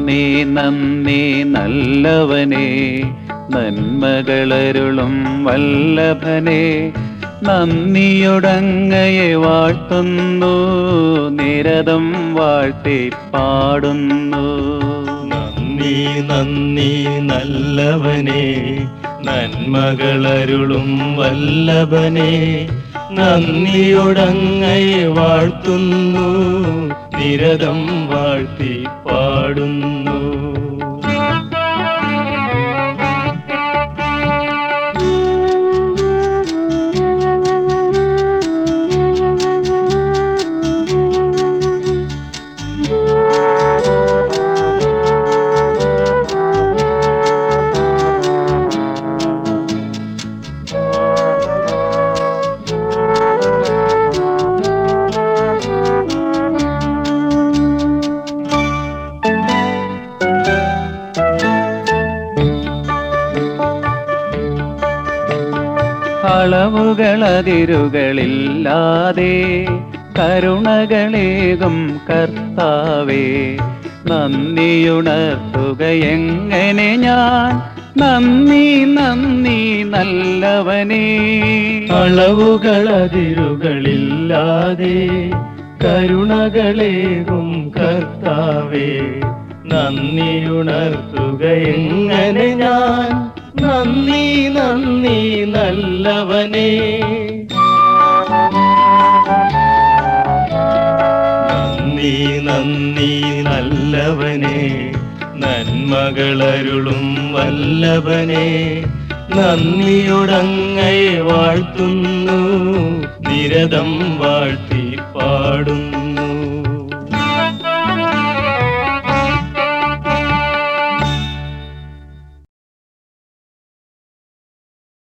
നന്ദി നന്ദി നല്ലവനെ നന്മകളരുളും വല്ലഭനെ നന്ദിയുടങ്ങയെ വാഴ്ത്തുന്നു നിരതം വാഴ്ത്തി പാടുന്നു നന്ദി നന്ദി നല്ലവനെ നന്മകളരുളും വല്ലഭനെ നന്ദിയൊടങ്ങയെ വാഴ്ത്തുന്നു നിരതം വാഴ്ത്തി പാടുന്നു അളവുകളതിരുകളില്ലാതെ കരുണകളേകും കർത്താവേ നന്ദിയുണർത്തുക എങ്ങനെ ഞാൻ നന്ദി നന്ദി നല്ലവനേ അളവുകളതിരുകളില്ലാതെ കരുണകളേകും കർത്താവേ നന്ദിയുണർത്തുക എങ്ങനെ ഞാൻ നന്ദി നന്ദി നല്ലവനേ നന്ദി നന്ദി നല്ലവനെ നന്മകളരുളും വല്ലഭനെ നന്ദിയുടങ്ങയെ വാഴ്ത്തുന്നു നിരതം വാഴ്ത്തി പാടുന്നു